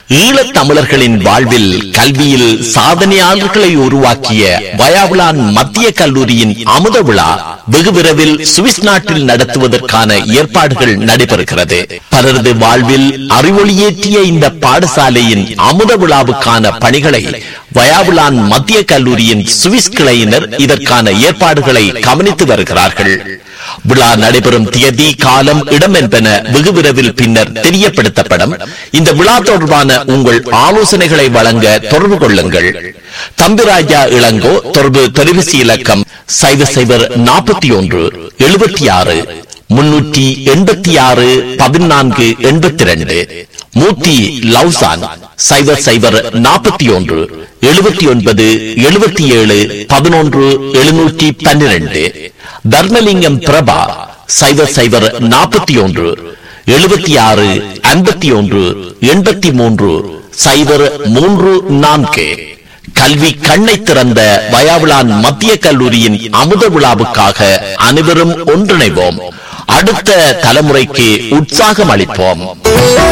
ஈழத் தமிழர்களின் வாழ்வில் கல்வியில் சாதனையாளர்களை உருவாக்கிய வயாவுலான் மத்திய கல்லூரியின் அமுத விழா வெகு விரைவில் சுவிஸ் நாட்டில் நடத்துவதற்கான ஏற்பாடுகள் நடைபெறுகிறது பலரது வாழ்வில் அறிவொளியேற்றிய இந்த பாடசாலையின் அமுத விழாவுக்கான பணிகளை வயாவுலான் மத்திய கல்லூரியின் சுவிஸ் கிளையினர் இதற்கான ஏற்பாடுகளை கவனித்து வருகிறார்கள் விழா நடைபெறும் தேதி காலம் இடம் என்பன வெகு விரைவில் பின்னர் தெரியப்படுத்தப்படும் இந்த விழா தொடர்பான உங்கள் ஆலோசனைகளை வழங்க தொடர்பு கொள்ளுங்கள் தம்பிராஜா இளங்கோ தொடர்பு தொலைபேசி இலக்கம் சைவர் சைவர் நாற்பத்தி ஒன்று எழுபத்தி ஆறு முன்னூற்றி எண்பத்தி ஆறு பதினான்கு எண்பத்தி ரெண்டு மூர்த்தி லவ்சான் சைவர் சைவர் நாற்பத்தி ஒன்று எழுபத்தி ஒன்பது எழுபத்தி ஏழு பதினொன்று எழுநூற்றி பன்னிரண்டு தர்மலிங்கம் பிரபா சைவர் சைவர் நாற்பத்தி ஒன்று எழுபத்தி ஆறு ஐம்பத்தி ஒன்று எண்பத்தி மூன்று சைவர் மூன்று நான்கு கல்வி கண்ணை திறந்த வயாவிலான் மத்திய கல்லூரியின் அமுத விழாவுக்காக அனைவரும் ஒன்றிணைவோம் அடுத்த தலைமுறைக்கு உற்சாகம் அளிப்போம்